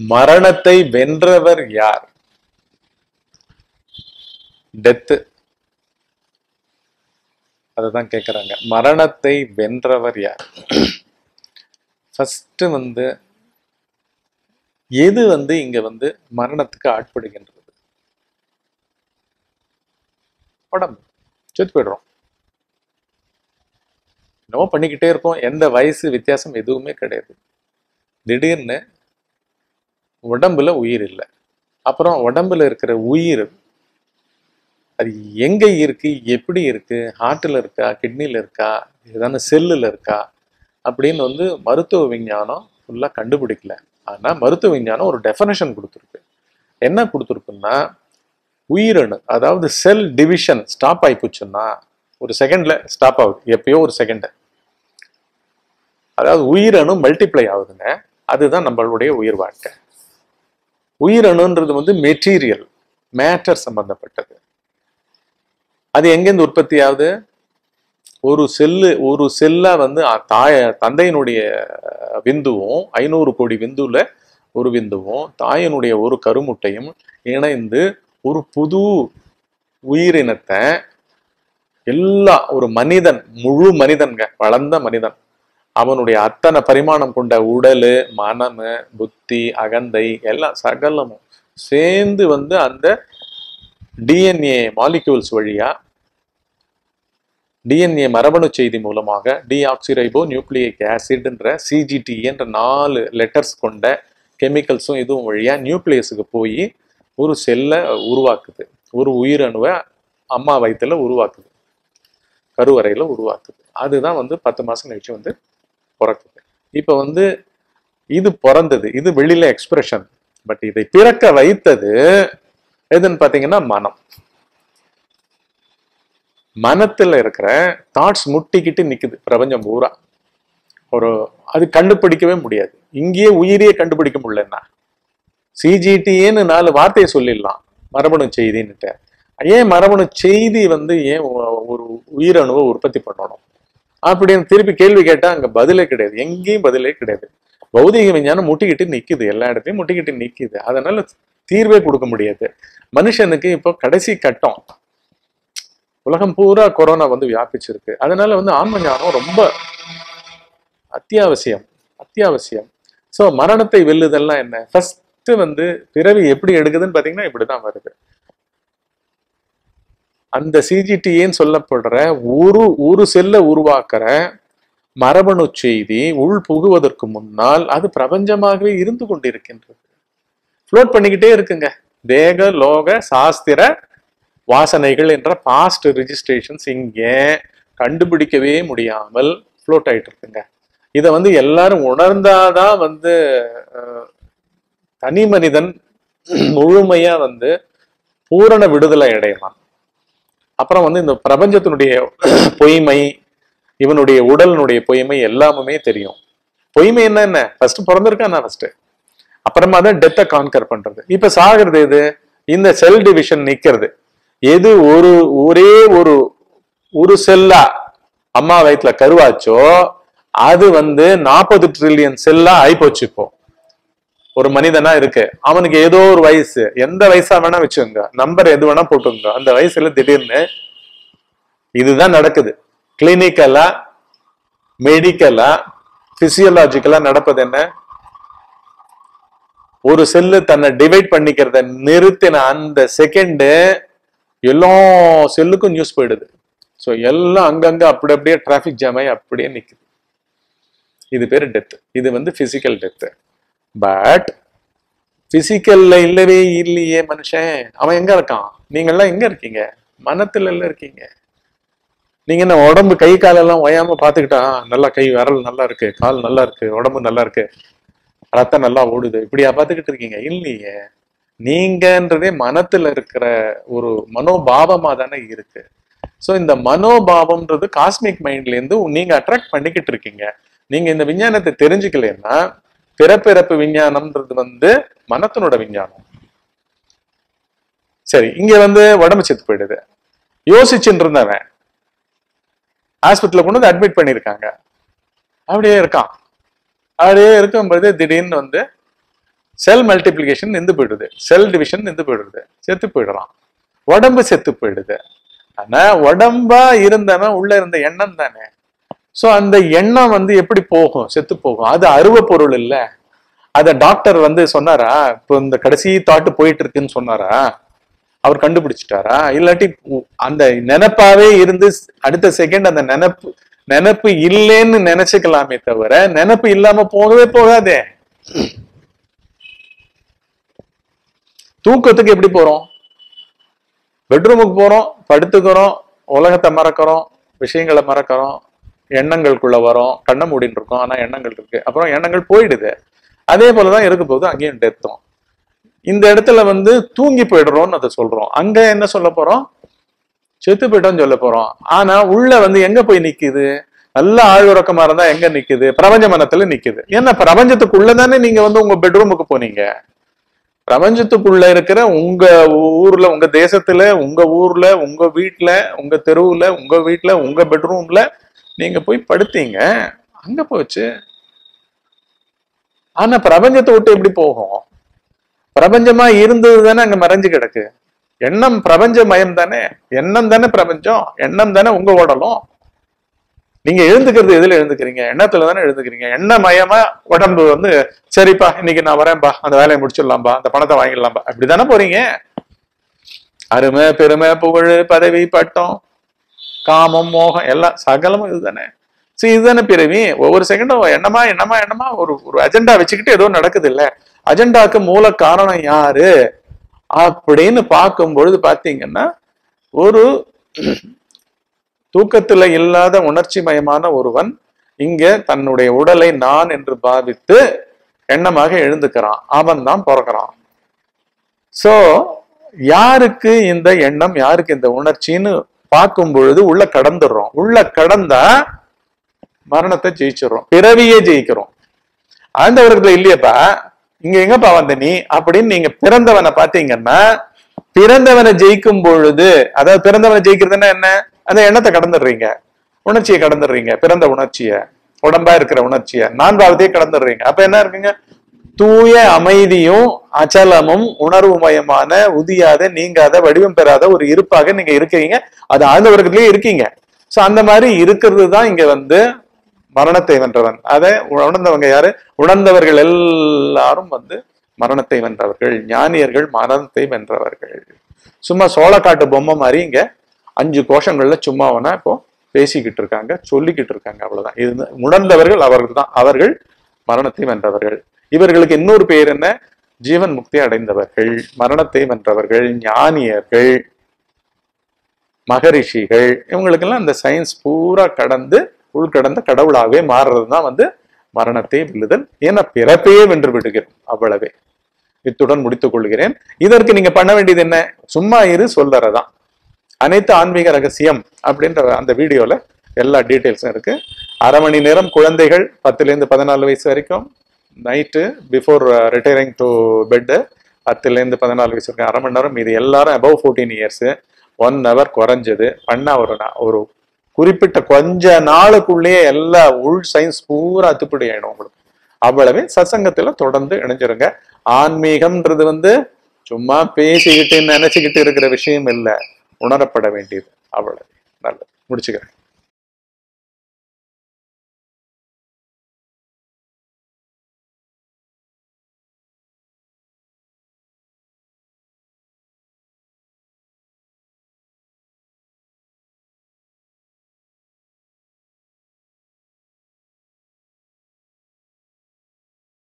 மரணத்தை வென்றவர் யார் டெத்து அததான் கேக்குறாங்க மரணத்தை வென்றவர் யார் ஃபர்ஸ்ட் வந்து எது வந்து இங்க வந்து மரணத்துக்கு ஆட்படுகின்றது உடம்பு செத்து போயிடுறோம் என்னவோ பண்ணிக்கிட்டே இருக்கோம் எந்த வயசு வித்தியாசம் எதுவுமே கிடையாது திடீர்னு உடம்புல உயிர் இல்லை அப்புறம் உடம்புல இருக்கிற உயிர் அது எங்க இருக்கு எப்படி இருக்கு ஹார்ட்ல இருக்கா கிட்னில இருக்கா ஏதான செல்லுல இருக்கா அப்படின்னு வந்து மருத்துவ விஞ்ஞானம் ஃபுல்லா கண்டுபிடிக்கல ஆனா மருத்துவ விஞ்ஞானம் ஒரு டெஃபனேஷன் கொடுத்துருக்கு என்ன கொடுத்துருக்குன்னா உயிரணு அதாவது செல் டிவிஷன் ஸ்டாப் ஆகி போச்சுன்னா ஒரு செகண்ட்ல ஸ்டாப் ஆகுது எப்பயோ ஒரு செகண்ட் அதாவது உயிரணு மல்டிப்ளை ஆகுதுங்க அதுதான் நம்மளுடைய உயிர் வாழ்க்கை உயிரணுன்றது வந்து மெட்டீரியல் மேட்டர் சம்பந்தப்பட்டது அது எங்கேருந்து உற்பத்தி ஆகுது ஒரு செல்லு ஒரு செல்லா வந்து அ- தாய தந்தையினுடைய விந்துவும் ஐநூறு கோடி விந்துல ஒரு விந்துவும் தாயினுடைய ஒரு கருமுட்டையும் இணைந்து ஒரு புது உயிரினத்தை எல்லா ஒரு மனிதன் முழு மனிதன்க வளர்ந்த மனிதன் அவனுடைய அத்தனை பரிமாணம் கொண்ட உடல் மனமு புத்தி அகந்தை எல்லாம் சகலமும் சேர்ந்து வந்து அந்த டிஎன்ஏ மாலிக்யூல்ஸ் வழியா டிஎன்ஏ மரபணு செய்தி மூலமாக டிஆக்சிரைபோ நியூக்ளியிக் ஆசிட்ன்ற சிஜிடி என்ற நாலு லெட்டர்ஸ் கொண்ட கெமிக்கல்ஸும் இதுவும் வழியா நியூக்ளியஸுக்கு போய் ஒரு செல்லை உருவாக்குது ஒரு உயிரணுவை அம்மா வயித்துல உருவாக்குது கருவறையில உருவாக்குது அதுதான் வந்து பத்து மாசம் கழிச்சு வந்து பிறக்குது இப்போ வந்து இது பிறந்தது இது வெளியில எக்ஸ்பிரஷன் பட் இதை பிறக்க வைத்தது எதுன்னு பாத்தீங்கன்னா மனம் மனத்துல இருக்கிற தாட்ஸ் முட்டிக்கிட்டு நிக்குது பிரபஞ்சம் பூரா ஒரு அது கண்டுபிடிக்கவே முடியாது இங்கேயே உயிரியே கண்டுபிடிக்க முடியலன்னா சிஜிடின்னு நாலு வார்த்தையை சொல்லிடலாம் மரபணு செய்தின்னுட்டு ஏன் மரபணு செய்தி வந்து ஏன் ஒ- ஒரு உயிரணுவை உற்பத்தி பண்ணணும் அப்படின்னு திருப்பி கேள்வி கேட்டா அங்க பதிலே கிடையாது எங்கேயும் பதிலே கிடையாது பௌதிக விஞ்ஞானம் முட்டிக்கிட்டு நிக்குது எல்லா இடத்தையும் முட்டிக்கிட்டு நிக்குது அதனால தீர்வே கொடுக்க முடியாது மனுஷனுக்கு இப்போ கடைசி கட்டம் உலகம் பூரா கொரோனா வந்து வியாபிச்சிருக்கு அதனால வந்து ஆன்ம ஞானம் ரொம்ப அத்தியாவசியம் அத்தியாவசியம் சோ மரணத்தை வெல்லுதல்னா என்ன ஃபர்ஸ்ட் வந்து பிறவி எப்படி எடுக்குதுன்னு பாத்தீங்கன்னா இப்படிதான் வருது அந்த சிஜிடிஏன்னு சொல்லப்படுற ஒரு ஒரு செல்லை உருவாக்குற மரபணு செய்தி உள் புகுவதற்கு முன்னால் அது பிரபஞ்சமாகவே இருந்து கொண்டிருக்கின்றது ஃப்ளோட் பண்ணிக்கிட்டே இருக்குங்க தேக லோக சாஸ்திர வாசனைகள் என்ற பாஸ்ட் ரிஜிஸ்ட்ரேஷன்ஸ் இங்கே கண்டுபிடிக்கவே முடியாமல் ஃப்ளோட் ஆயிட்டு இருக்குங்க இதை வந்து எல்லாரும் உணர்ந்தாதான் வந்து அஹ், தனி மனிதன் முழுமையா வந்து பூரண விடுதலை அடையலாம் அப்புறம் வந்து இந்த பிரபஞ்சத்தினுடைய பொய்மை இவனுடைய உடலினுடைய பொய்மை எல்லாமுமே தெரியும் பொய்மை என்ன என்ன ஃபர்ஸ்ட் பிறந்திருக்கான் ஃபர்ஸ்ட் அப்புறமா தான் டெத்தை கான்கர் பண்றது இப்ப சாகிறது எது இந்த செல் டிவிஷன் நிக்கிறது எது ஒரு ஒரே ஒரு ஒரு செல்லா அம்மா வயித்துல கருவாச்சோ அது வந்து நாற்பது ட்ரில்லியன் செல்லா ஆயிப்போச்சு இப்போ ஒரு மனிதனா இருக்கு அவனுக்கு ஏதோ ஒரு வயசு எந்த வயசா வேணா வச்சுங்க நம்பர் எது வேணா போட்டுங்க அந்த வயசுல திடீர்னு இதுதான் நடக்குது கிளினிக்கலா மெடிக்கலா பிசியலாஜிக்கலா நடப்பது என்ன ஒரு செல்லு தன்னை டிவைட் பண்ணிக்கிறத நிறுத்தின அந்த செகண்டு எல்லா செல்லுக்கும் நியூஸ் போயிடுது ஸோ எல்லாம் அங்கங்க அப்படி அப்படியே டிராஃபிக் ஜாம் ஆகி அப்படியே நிக்குது இது பேர் டெத் இது வந்து பிசிக்கல் டெத்து பட் பிசிக்கல்ல இல்லவே இல்லையே மனுஷன் அவன் எங்க இருக்கான் நீங்கெல்லாம் எங்க இருக்கீங்க மனத்துல எல்லாம் இருக்கீங்க நீங்க என்ன உடம்பு கை காலெல்லாம் ஓயாம பாத்துக்கிட்டா நல்லா கை விரல் நல்லா இருக்கு கால் நல்லா இருக்கு உடம்பு நல்லா இருக்கு ரத்தம் நல்லா ஓடுது இப்படியா பாத்துக்கிட்டு இருக்கீங்க இல்லையே நீங்கன்றதே மனத்துல இருக்கிற ஒரு மனோபாவமா தானே இருக்கு சோ இந்த மனோபாவம்ன்றது காஸ்மிக் மைண்ட்ல இருந்து நீங்க அட்ராக்ட் பண்ணிக்கிட்டு இருக்கீங்க நீங்க இந்த விஞ்ஞானத்தை தெரிஞ்சுக்கலன்னா பிறப்பிறப்பு விஞ்ஞானம்ன்றது வந்து மனத்தினோட விஞ்ஞானம் சரி இங்க வந்து உடம்பு செத்து போயிடுது யோசிச்சுட்டு இருந்தவன் ஹாஸ்பிட்டல்ல கொண்டு வந்து அட்மிட் பண்ணியிருக்காங்க அப்படியே இருக்கான் அப்படியே இருக்கும்போது திடீர்னு வந்து செல் மல்டிப்ளிகேஷன் நின்று போயிடுது செல் டிவிஷன் நின்று போயிடுது செத்து போயிடுறான் உடம்பு செத்து போயிடுது ஆனா உடம்பா இருந்தவன் உள்ள இருந்த எண்ணம் தானே சோ அந்த எண்ணம் வந்து எப்படி போகும் செத்து போகும் அது அருவ பொருள் இல்ல அத டாக்டர் வந்து சொன்னாரா இப்போ இந்த கடைசி தாட்டு போயிட்டு இருக்குன்னு சொன்னாரா அவர் கண்டுபிடிச்சிட்டாரா இல்லாட்டி உ- அந்த நினைப்பாவே இருந்து ஸ்- அடுத்த செகண்ட் அந்த நினைப்பு நினைப்பு இல்லைன்னு நினைச்சுக்கலாமே தவிர நினைப்பு இல்லாம போகவே போகாதே தூக்கத்துக்கு எப்படி போறோம் பெட்ரூமுக்கு போறோம் படுத்துக்கிறோம் உலகத்தை மறக்கிறோம் விஷயங்களை மறக்கிறோம் எண்ணங்களுக்குள்ள வரோம் கண்ணை மூடின்னு இருக்கோம் ஆனா எண்ணங்கள் இருக்கு அப்புறம் எண்ணங்கள் போயிடுது அதே போலதான் இருக்க போது அங்கேயும் டெத்தும் இந்த இடத்துல வந்து தூங்கி போயிடுறோம்னு அதை சொல்றோம் அங்க என்ன சொல்ல போறோம் செத்து போயிட்டோம்னு சொல்ல போறோம் ஆனா உள்ள வந்து எங்க போய் நிக்குது நல்ல ஆழ்வுறக்கமா இருந்தா எங்க நிக்குது பிரபஞ்ச மனத்துல நிக்குது ஏன்னா பிரபஞ்சத்துக்குள்ள தானே நீங்க வந்து உங்க பெட்ரூமுக்கு போனீங்க பிரபஞ்சத்துக்குள்ள இருக்கிற உங்க ஊர்ல உங்க தேசத்துல உங்க ஊர்ல உங்க வீட்ல உங்க தெருவுல உங்க வீட்ல உங்க பெட்ரூம்ல நீங்க போய் படுத்தீங்க அங்க போச்சு ஆனா பிரபஞ்சத்தை விட்டு எப்படி போகும் பிரபஞ்சமா இருந்தது தானே அங்க மறைஞ்சு கிடக்கு எண்ணம் பிரபஞ்ச மயம் தானே எண்ணம் தானே பிரபஞ்சம் எண்ணம் தானே உங்க உடலும் நீங்க எழுந்துக்கிறது எதுல எழுந்துக்கிறீங்க எண்ணத்துல தானே எழுந்துக்கிறீங்க எண்ண மயமா உடம்பு வந்து சரிப்பா இன்னைக்கு நான் வரேன்பா அந்த வேலையை முடிச்சிடலாம்பா அந்த பணத்தை வாங்கிடலாம்பா அப்படிதானே போறீங்க அருமை பெருமை புகழ் பதவி பட்டம் காமம் மோகம் எல்லாம் சகலமும் இதுதானே சரி இதுதானே பிறவி ஒவ்வொரு செகண்டும் எண்ணமா எண்ணமா எண்ணமா ஒரு ஒரு அஜெண்டா வச்சுக்கிட்டு ஏதோ நடக்குது இல்ல அஜெண்டாக்கு மூல காரணம் யாரு அப்படின்னு பார்க்கும் பொழுது பாத்தீங்கன்னா ஒரு தூக்கத்துல இல்லாத உணர்ச்சி மயமான ஒருவன் இங்க தன்னுடைய உடலை நான் என்று பாவித்து எண்ணமாக எழுந்துக்கிறான் அவன் தான் பிறக்கிறான் சோ யாருக்கு இந்த எண்ணம் யாருக்கு இந்த உணர்ச்சின்னு பார்க்கும் பொழுது உள்ள கடந்துடுறோம் உள்ள கடந்தா மரணத்தை ஜெயிச்சிடுறோம் பிறவியே ஜெயிக்கிறோம் ஆழ்ந்த உலகத்துல இல்லையப்பா இங்க எங்கப்பா வந்த நீ அப்படின்னு நீங்க பிறந்தவனை பாத்தீங்கன்னா பிறந்தவனை ஜெயிக்கும் பொழுது அதாவது பிறந்தவனை ஜெயிக்கிறதுன்னா என்ன அந்த எண்ணத்தை கடந்துடுறீங்க உணர்ச்சியை கடந்துடுறீங்க பிறந்த உணர்ச்சிய உடம்பா இருக்கிற உணர்ச்சிய நான்காவதையே கடந்துடுறீங்க அப்ப என்ன இருக்குங்க தூய அமைதியும் அச்சலமும் உணர்வுமயமான உதியாத நீங்காத வடிவம் பெறாத ஒரு இருப்பாக நீங்க இருக்கிறீங்க அது ஆழ்ந்த உலகத்திலேயே இருக்கீங்க சோ அந்த மாதிரி இருக்கிறது தான் இங்க வந்து மரணத்தை வென்றவன் அதை உணர்ந்தவங்க யாரு உணர்ந்தவர்கள் எல்லாரும் வந்து மரணத்தை வென்றவர்கள் ஞானியர்கள் மரணத்தை வென்றவர்கள் சும்மா சோளக்காட்டு பொம்மை மாதிரி இங்க அஞ்சு கோஷங்கள்ல சும்மா வேணா இப்போ பேசிக்கிட்டு இருக்காங்க சொல்லிக்கிட்டு இருக்காங்க அவ்வளவுதான் இது உணர்ந்தவர்கள் அவர்கள் தான் அவர்கள் மரணத்தை வென்றவர்கள் இவர்களுக்கு இன்னொரு பேர் என்ன ஜீவன் முக்தி அடைந்தவர்கள் மரணத்தை வென்றவர்கள் ஞானியர்கள் மகரிஷிகள் இவங்களுக்கெல்லாம் இந்த சயின்ஸ் பூரா கடந்து உள்கடந்த கடவுளாகவே மாறுறது தான் வந்து மரணத்தை வெல்லுதல் ஏன்னா பிறப்பையே வென்று விடுகிறோம் அவ்வளவே இத்துடன் முடித்துக் கொள்கிறேன் இதற்கு நீங்க பண்ண வேண்டியது என்ன சும்மா இரு சொல்லறதான் அனைத்து ஆன்மீக ரகசியம் அப்படின்ற அந்த வீடியோல எல்லா டீட்டெயில்ஸும் இருக்கு அரை மணி நேரம் குழந்தைகள் பத்துல இருந்து பதினாலு வயசு வரைக்கும் night before retiring to bed பத்துல இருந்து பதினாலு வயசு வரைக்கும் அரை மணி நேரம் இது எல்லாரும் above fourteen years one hour குறைஞ்சது பண்ணா ஒரு நா- ஒரு குறிப்பிட்ட கொஞ்ச நாளுக்குள்ளேயே எல்லா உள் சயின்ஸ் பூரா அத்துப்படி ஆயிடும் உங்களுக்கு அவ்வளவே சத்சங்கத்துல தொடர்ந்து இணைஞ்சிருங்க ஆன்மீகம்ன்றது வந்து சும்மா பேசிக்கிட்டு நினைச்சுக்கிட்டு இருக்கிற விஷயம் இல்லை உணரப்பட வேண்டியது அவ்வளவு நல்லது முடிச்சுக்கிறேன்